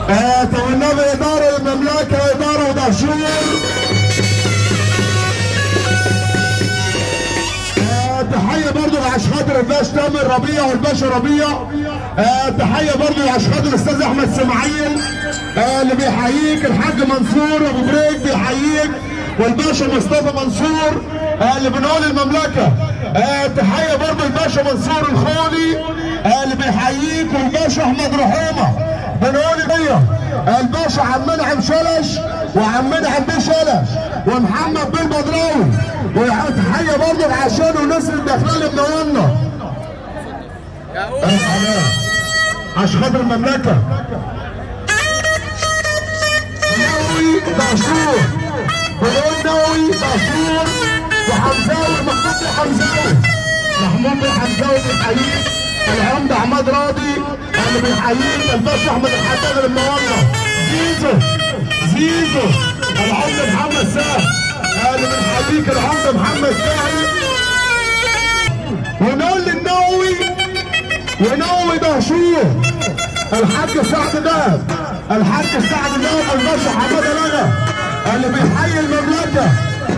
آه تولى بإدارة المملكة إدارة ودهشور آه تحية برضو لعشان خاطر الباشا تامر ربيع والباشا ربيع آه تحية برضو لعشان خاطر الأستاذ أحمد سماعيل آه اللي بيحييك الحاج منصور أبو بريك بيحييك والباشا مصطفى منصور آه اللي بنقول المملكة آه تحية برضو الباشا منصور الخولي آه اللي بيحييك والباشا أحمد رحومة بنقول بيا الباشا عم منعم شلش وعم منعم بيه شلش ومحمد بيه بدراوي وتحيه برضه عشان ونسر الداخليه منورنا عشان خاطر المملكه ناوي دهشور بنقول ناوي دهشور وحمزاوي محمود بيه حمزاوي محمود بيه حمزاوي بيحييك العمده عماد راضي اللي بيحييك الباشا احمد الحداد اللي منورنا زيزو زيزو العمده محمد سام اللي بنحييك العمده محمد ساهي ونقول للنووي ونووي دهشور الحاج سعد دهب الحاج سعد دهب والباشا حماده لغا اللي بيحيي المملكه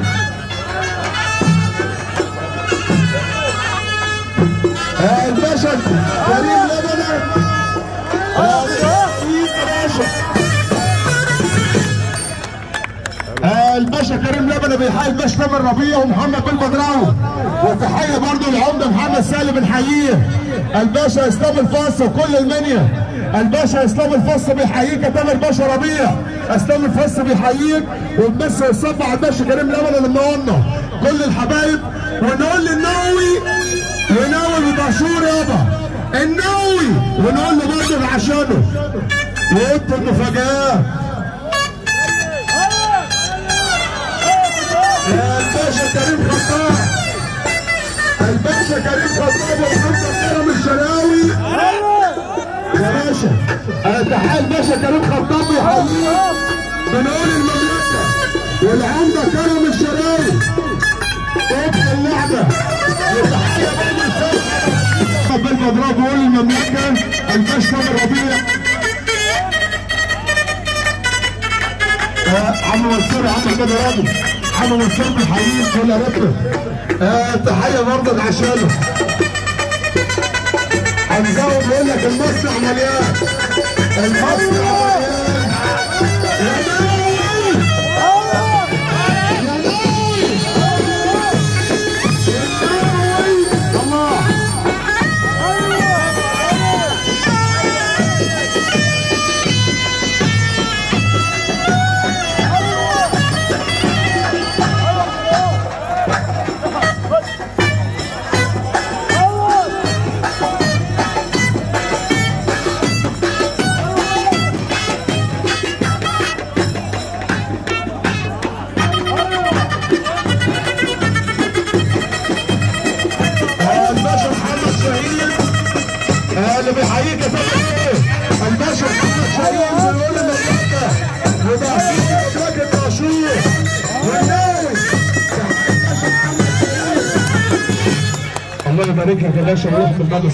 آه الباشا كريم لبنان آه الباشا آه الباشا كريم لبنان بيحيي الباشا تامر ربيع ومحمد بن بدراوي وتحيه برضه للعمده محمد سالم بنحييه الباشا اسلام الفص وكل المنيا الباشا اسلام الفص بيحييك يا تامر باشا ربيع اسلام الفص بيحييك وبس يصب على الباشا كريم لبنان اللي منورنا كل الحبايب ونقول للنووي وناوي ودهشور يابا النووي ونقول له برضه عشانه وقت المفاجآت يا الباشا كريم خطاب الباشا كريم خطاب ومحمد كرم الشراوي يا باشا تحية الباشا كريم خطاب يحييك بنقول المملكة والعمدة كرم الشراوي طب اللعبة وتحية برضه الفرقة بالمضرب بيقول المملكة الباشا تامر ربيع عم منصور عم كده راجل عم منصور بيحييك كل ركبه آه تحيه برضه عشانه هنزود بيقول لك المصنع مليان المصنع مليان يا ناوي يا ناوي يا ناوي الله الباشا محمد شاهين آه، اللي بيحييك يا فندم ايه الباشا محمد شاهين بيقول المملكه وده مملكه عاشور والناوي الله يبارك لك يا باشا ويحفظ